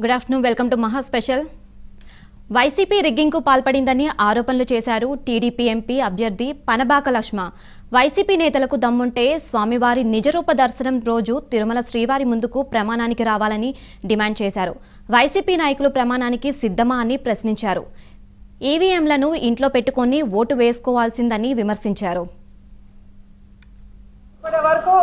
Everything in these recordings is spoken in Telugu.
good afternoon welcome to Maha special YCP రిగ్గింగ్కు పాల్పడిందని ఆరోపణలు చేశారు టీడీపీ ఎంపీ అభ్యర్థి పనబాక లక్ష్మ వైసీపీ నేతలకు దమ్ముంటే స్వామివారి నిజరూప దర్శనం రోజు తిరుమల శ్రీవారి ముందుకు ప్రమాణానికి రావాలని డిమాండ్ చేశారు వైసీపీ నాయకులు ప్రమాణానికి సిద్ధమా అని ప్రశ్నించారు ఈవీఎంలను ఇంట్లో పెట్టుకొని ఓటు వేసుకోవాల్సిందని విమర్శించారు ఇప్పటి వరకు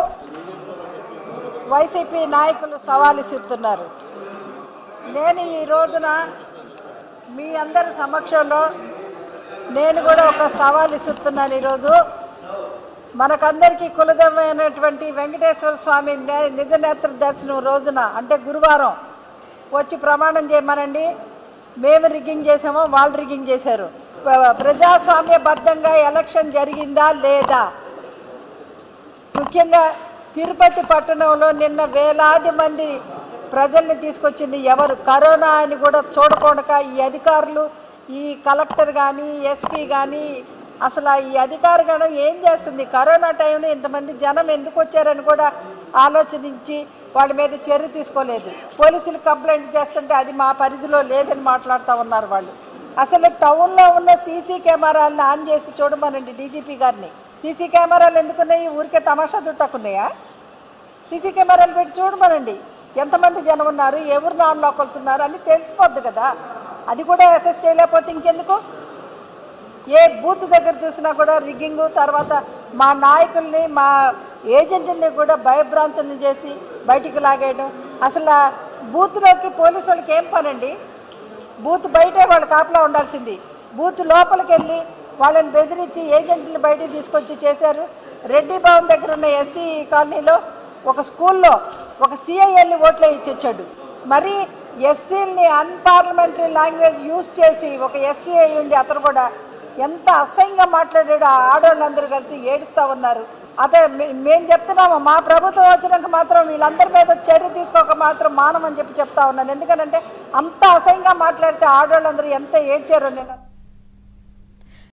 వైసీపీ నాయకులు సవాలు ఇస్తున్నారు నేను ఈ రోజున మీ అందరి సమక్షంలో నేను కూడా ఒక సవాల్ ఇస్తున్నాను ఈరోజు మనకందరికీ కులదైనటువంటి వెంకటేశ్వర స్వామి నే- నిజ నేత్ర దర్శనం రోజున అంటే గురువారం వచ్చి ప్రమాణం చేయమనండి మేము రిగ్గింగ్ చేసామో వాళ్ళు రిగ్గింగ్ చేశారు ప్ర- ప్రజాస్వామ్యబద్ధంగా ఎలక్షన్ జరిగిందా లేదా ముఖ్యంగా తిరుపతి పట్టణంలో నిన్న వేలాది మంది ప్రజల్ని తీసుకొచ్చింది ఎవరు కరోనా అని కూడా చూడకుండా ఈ అధికారులు ఈ కలెక్టర్ కానీ ఎస్పీ కానీ అసలు ఈ అధికార గణం ఏం చేస్తుంది కరోనా టైంలో ఇంతమంది జనం ఎందుకు వచ్చారని కూడా ఆలోచించి వాళ్ళ మీద చర్య తీసుకోలేదు పోలీసులు కంప్లైంట్ చేస్తుంటే అది మా పరిధిలో లేదని మాట్లాడుతూ ఉన్నారు వాళ్ళు అసలు టౌన్లో ఉన్న సీసీ కెమెరాలను ఆన్ చేసి చూడమనండి డీజీపీ గారిని సీసీ కెమెరాలు ఎందుకున్నాయి ఊరికే తమాషా చుట్టకున్నాయా సీసీ కెమెరాలు పెట్టి చూడమనండి ఎంతమంది జనం ఉన్నారు ఎవరు నాన్ లోకల్స్ ఉన్నారు అని తెలిసిపోద్ది కదా అది కూడా అసెస్ చేయలేకపోతే ఇంకెందుకు ఏ బూత్ దగ్గర చూసినా కూడా రిగ్గింగ్ తర్వాత మా నాయకుల్ని మా ఏజెంట్ని కూడా భయభ్రాంతుల్ని చేసి బయటికి లాగేయడం అసలు ఆ బూత్లోకి పోలీసు వాళ్ళకి ఏం పనండి బూత్ బయటే వాళ్ళు కాపలా ఉండాల్సింది బూత్ లోపలికి వెళ్ళి వాళ్ళని బెదిరించి ఏజెంట్ని బయటికి తీసుకొచ్చి చేశారు రెడ్డి భవన్ దగ్గర ఉన్న ఎస్సీ కాలనీలో ఒక స్కూల్లో ఒక సిఐఎల్ని ఓట్లు ఇచ్చి వచ్చాడు మరి ఎస్సీని అన్పార్లమెంటరీ లాంగ్వేజ్ యూజ్ చేసి ఒక ఎస్సీ అయి ఉండి అతను కూడా ఎంత అసహ్యంగా మాట్లాడాడు ఆ ఆడవాళ్ళందరూ కలిసి ఏడుస్తూ ఉన్నారు అదే మే- మేము చెప్తున్నాము మా ప్రభుత్వం వచ్చినాక మాత్రం వీళ్ళందరి మీద చర్య తీసుకోక మాత్రం మానమని చెప్పి చెప్తా ఉన్నాను ఎందుకంటే అంత అసహ్యంగా మాట్లాడితే ఆడవాళ్ళందరూ ఎంత ఏడ్చారో నేను